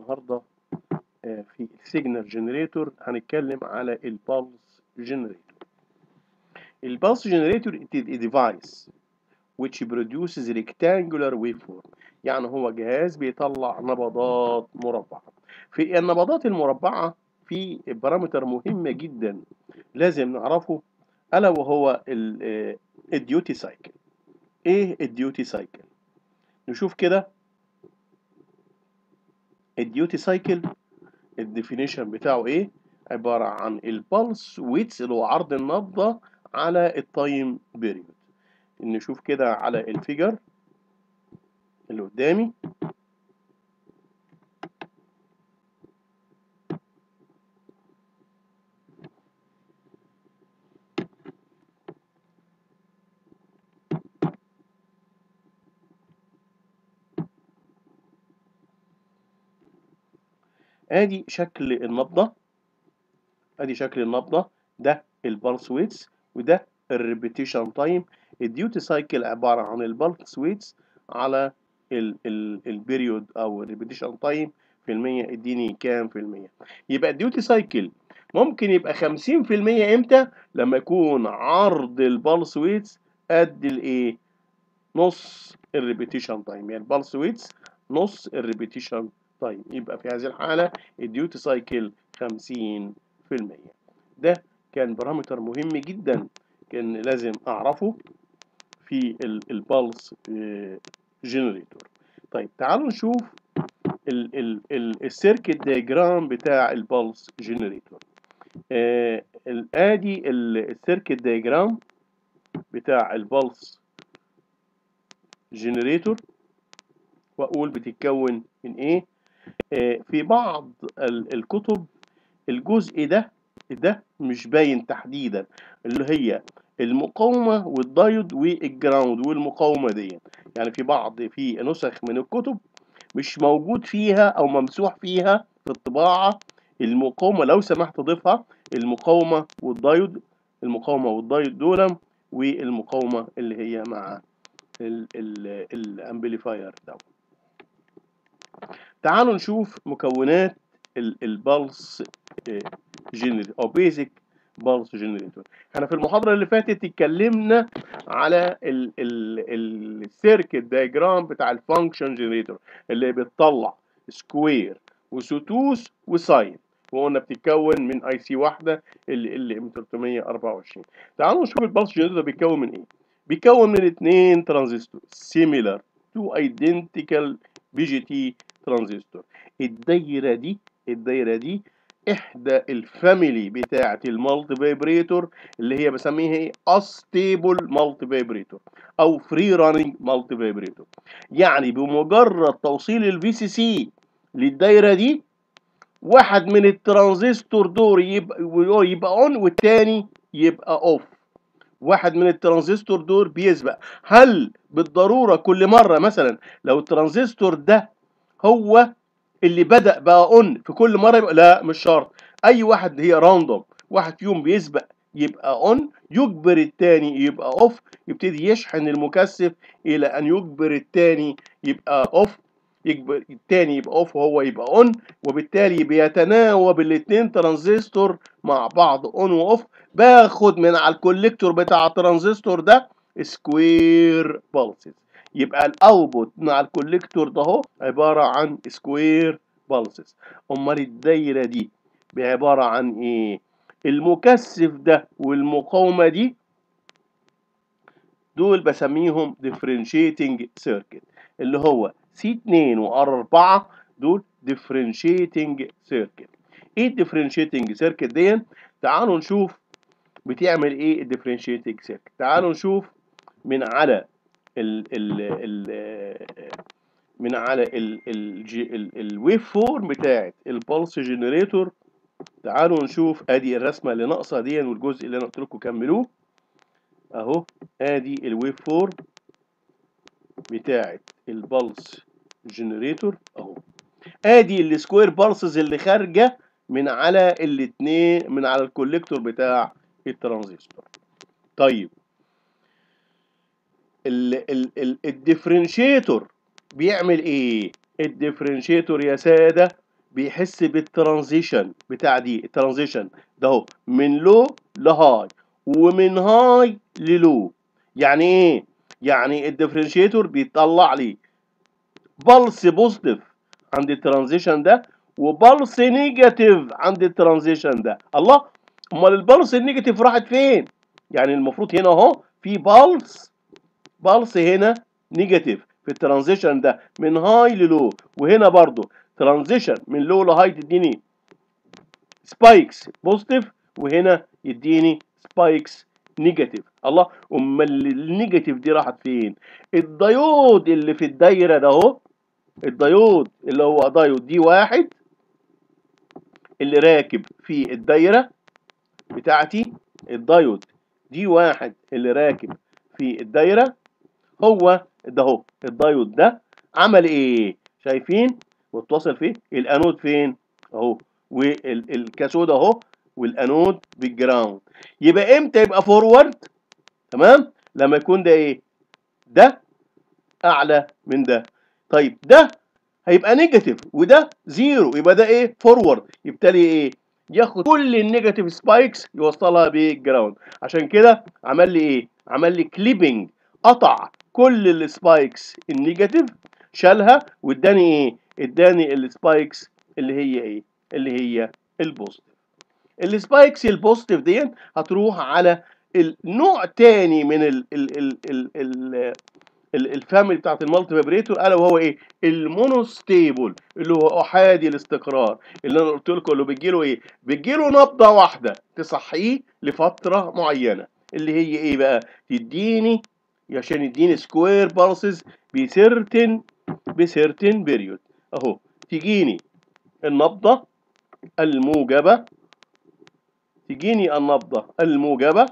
النهارده آه، في السيجنال جنريتور هنتكلم على البالس جنريتور البالس جنريتور it is a device which produces rectangular waveform يعني هو جهاز بيطلع نبضات مربعة في النبضات المربعة في بارامتر مهم جدا لازم نعرفه ألا وهو الديوتي سايكل ايه الديوتي سايكل نشوف كده الديوتي سايكل الديفينيشن بتاعه ايه عبارة عن البلس ويتس اللي هو عرض النبضة على التايم بيريود نشوف كده على الفيجر اللي قدامي ادي شكل النبضة ادي شكل النبضة ده البلس ويتس وده الريبيتيشن تايم الديوتي سايكل عبارة عن البلس ويتس على البيريود او الريبيتيشن تايم في المية اديني كام في المية يبقى الديوتي سايكل ممكن يبقى خمسين في المية امتى لما يكون عرض البلس ويتس قد الايه نص الريبيتيشن تايم يعني البلس ويتس نص الريبيتيشن تايم يبقى في هذه الحالة الديوتي سايكل 50% ده كان بارامتر مهم جدا كان لازم أعرفه في البالس جنريتور طيب تعالوا نشوف السيركت دياجرام بتاع البالس جنريتور ادي السيركت دياجرام بتاع البالس جنريتور واقول بتتكون من ايه في بعض الكتب الجزء ده ده مش باين تحديدا اللي هي المقاومة والدايود والجراوند والمقاومة دي يعني في بعض في نسخ من الكتب مش موجود فيها او ممسوح فيها في الطباعة المقاومة لو سمحت ضيفها المقاومة والدايود المقاومة والدايود دول والمقاومة اللي هي مع الامبليفاير ده تعالوا نشوف مكونات البلس جنريتور او بيزك بلس جنريتور احنا في المحاضره اللي فاتت اتكلمنا على السيركت دايجرام بتاع الفانكشن جنريتور اللي بتطلع سكوير وسوتوس وساين وقلنا بتتكون من اي سي واحده اللي ال ام 324 تعالوا نشوف البلس جنريتور بيتكون من ايه بيتكون من اثنين ترانزستور سيميلر تو ايدنتيكال بي جي تي ترانزستور الدايره دي الدايره دي احدى الفاميلي بتاعه المالتي فايبريتور اللي هي بسميها ايه استيبل مالتي فايبريتور او فري راننج مالتي فايبريتور يعني بمجرد توصيل الفي سي سي للدايره دي واحد من الترانزستور دول يبقى يبقى اون والتاني يبقى اوف واحد من الترانزستور دول بيسبق هل بالضروره كل مره مثلا لو الترانزستور ده هو اللي بدأ بقى اون في كل مرة يبقى لا مش شرط اي واحد هي راندوم واحد فيهم بيسبق يبقى اون يجبر التاني يبقى اوف يبتدي يشحن المكثف الى ان يجبر التاني يبقى اوف يجبر التاني يبقى اوف وهو يبقى اون وبالتالي بيتناوب الاتنين ترانزستور مع بعض اون واوف باخد من على الكوليكتور بتاع الترانزستور ده سكوير بالسز يبقى الاوتبوت مع الكوليكتور ده اهو عباره عن سكوير بالسز امال الدايره دي عباره عن ايه المكثف ده والمقاومه دي دول بسميهم ديفرنشيتنج سيركت اللي هو سي 2 وار 4 دول ديفرنشيتنج سيركت ايه الديفرنشيتنج سيركت دي تعالوا نشوف بتعمل ايه الديفرنشيتنج سيركت تعالوا نشوف من على ال ال ال من على الويف فورم بتاعت البلس جنريتور تعالوا نشوف ادي الرسمه اللي ناقصه دي والجزء اللي انا قلت لكم كملوه اهو ادي الويف فورم بتاعت البلس جنريتور اهو ادي السكوير بالسز اللي خارجه من على الاثنين من على الكوليكتور بتاع الترانزستور طيب الديفرنشيتور بيعمل ايه الديفرنشيتور يا ساده بيحس بالترانزيشن بتاع دي الترانزيشن ده اهو من لو لهاي ومن هاي للو يعني ايه يعني الديفرنشيتور بيطلع لي بلس بوزيتيف عند الترانزيشن ده وبلس نيجاتيف عند الترانزيشن ده الله امال البلس النيجاتيف راحت فين يعني المفروض هنا اهو في بلس بلس هنا نيجاتيف في الترانزيشن ده من هاي للو وهنا برضو ترانزيشن من لو لهاي تديني سبايكس بوزيتيف وهنا يديني سبايكس نيجاتيف الله امال النيجاتيف دي راحت فين الديود اللي في الدايره ده اهو الديود اللي هو دايود دي واحد اللي راكب في الدايره بتاعتي الدايود دي واحد اللي راكب في الدايره هو ده اهو الدايود ده عمل ايه شايفين واتصل فيه الانود فين اهو والكاثود اهو والانود بالجراوند يبقى امتى يبقى فورورد تمام لما يكون ده ايه ده اعلى من ده طيب ده هيبقى نيجاتيف وده زيرو يبقى ده ايه فورورد يبتدي ايه ياخد كل النيجاتيف سبايكس يوصلها بالجراوند عشان كده عمل لي ايه عمل لي كليبنج قطع كل السبايكس النيجاتيف شالها واداني ايه اداني السبايكس اللي هي ايه اللي هي البوزيتيف السبايكس البوزيتيف دي هتروح على النوع تاني من ال ال ال ال ال الفاميلي بتاعت المالتي فيبريتور الا وهو ايه المونوستيبل اللي هو احادي الاستقرار اللي انا قلت لكم اللي بيجي له ايه بيجي له نبضه واحده تصحيه لفتره معينه اللي هي ايه بقى تديني عشان يديني سكوير بالسز بسيرتن بسيرتن بيريود اهو تجيني النبضه الموجبه تجيني النبضه الموجبه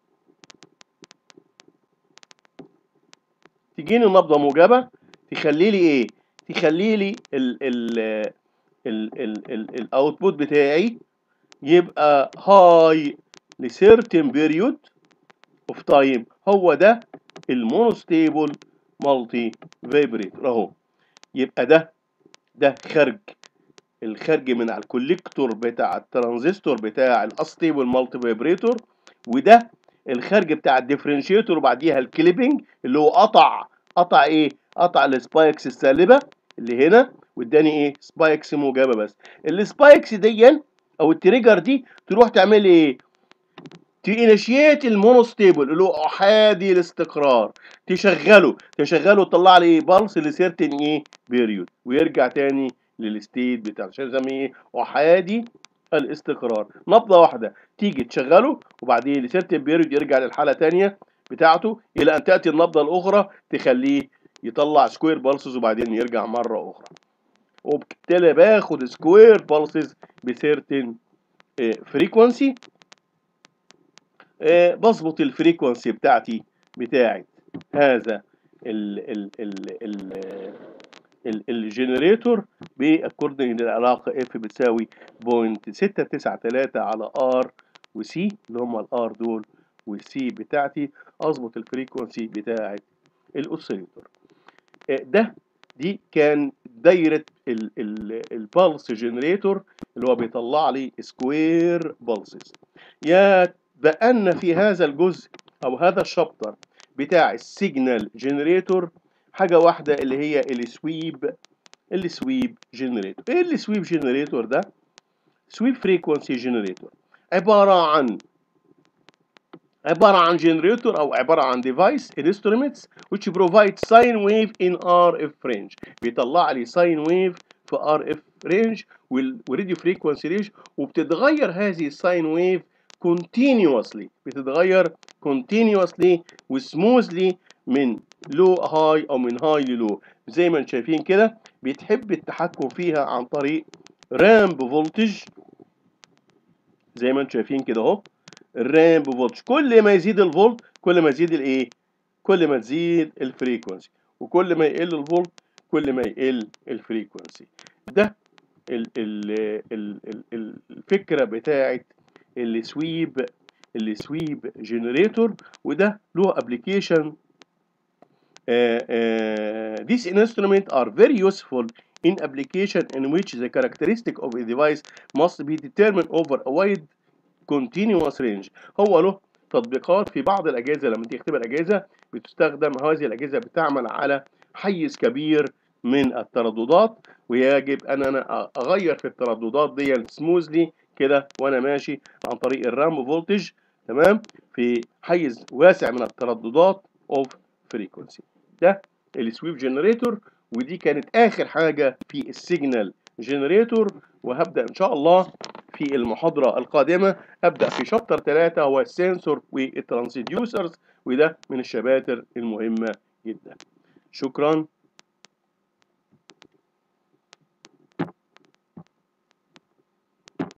تجيني نبضه موجبه تخلي لي ايه تخلي لي ال ال ال ال ال الاوتبوت بتاعي يبقى هاي لسيرتن بيريود اوف تايم هو ده المونوستيبل مالتي فيبريتور اهو يبقى ده ده خارج الخارج من على الكوليكتور بتاع الترانزستور بتاع الاستيبل مالتي فيبريتور وده الخارج بتاع الديفرنشيتور وبعديها الكليبنج اللي هو قطع قطع ايه قطع السبايكس السالبه اللي هنا واداني ايه سبايكس موجبه بس السبايكس دي او التريجر دي تروح تعمل ايه تينيشيت المونوستيبل اللي هو احادي الاستقرار تشغله تشغله تطلع لي ايه بالس لسيرتن ايه بيريود ويرجع تاني للستيت بتاعه عشان نسميه ايه احادي الاستقرار نبضه واحده تيجي تشغله وبعدين لسيرتن بيريود يرجع للحاله تانية بتاعته الى ان تاتي النبضه الاخرى تخليه يطلع سكوير بالسز وبعدين يرجع مره اخرى وبالتالي باخد سكوير بالسز بسيرتن فريكونسي بظبط الفريكونسي بتاعتي بتاعت هذا ال ال ال ال ال الجنريتور باكوردنج للعلاقه اف بتساوي بوينت ستة تسعة تلاتة على ار وسي اللي هم الار دول والسي بتاعتي اظبط الفريكونسي بتاعت الاوسيليتور ده دي كان دايره البالس جنريتور اللي هو بيطلع لي سكوير بالسز يا بقالنا في هذا الجزء او هذا الشابتر بتاع السيجنال جنريتور حاجه واحده اللي هي السويب السويب جنريتور ايه السويب جنريتور ده سويب فريكونسي جنريتور عباره عن عباره عن جنريتور او عباره عن ديفايس instruments which provide sine wave in RF range بيطلع لي ساين ويف في RF range والراديو فريكونسي رينج وبتتغير هذه الساين ويف continuously بتتغير continuously وسموثلي من لو هاي او من هاي للو زي ما انتم شايفين كده بيتحب التحكم فيها عن طريق رامب فولتج زي ما انتم شايفين كده اهو الرامب فولتج كل ما يزيد الفولت كل ما يزيد الايه كل ما تزيد الفريكونسي وكل ما يقل الفولت كل ما يقل الفريكونسي ده ال ال ال ال الفكره بتاعت السويب السويب جنريتور وده له ابلكيشن uh, uh, these instruments are very useful in application in which the characteristic of a device must be determined over a wide continuous range هو له تطبيقات في بعض الأجهزة لما تيجي تختبر أجهزة بتستخدم هذه الأجهزة بتعمل على حيز كبير من الترددات ويجب أن أنا أغير في الترددات دي سموزلي كده وأنا ماشي عن طريق الرام فولتج تمام في حيز واسع من الترددات اوف فريكونسي ده السويب جنريتور ودي كانت اخر حاجه في السيجنال جنريتور وهبدا ان شاء الله في المحاضره القادمه ابدا في شابتر 3 هو السنسور والترانسديوسرز وده من الشباتر المهمه جدا شكرا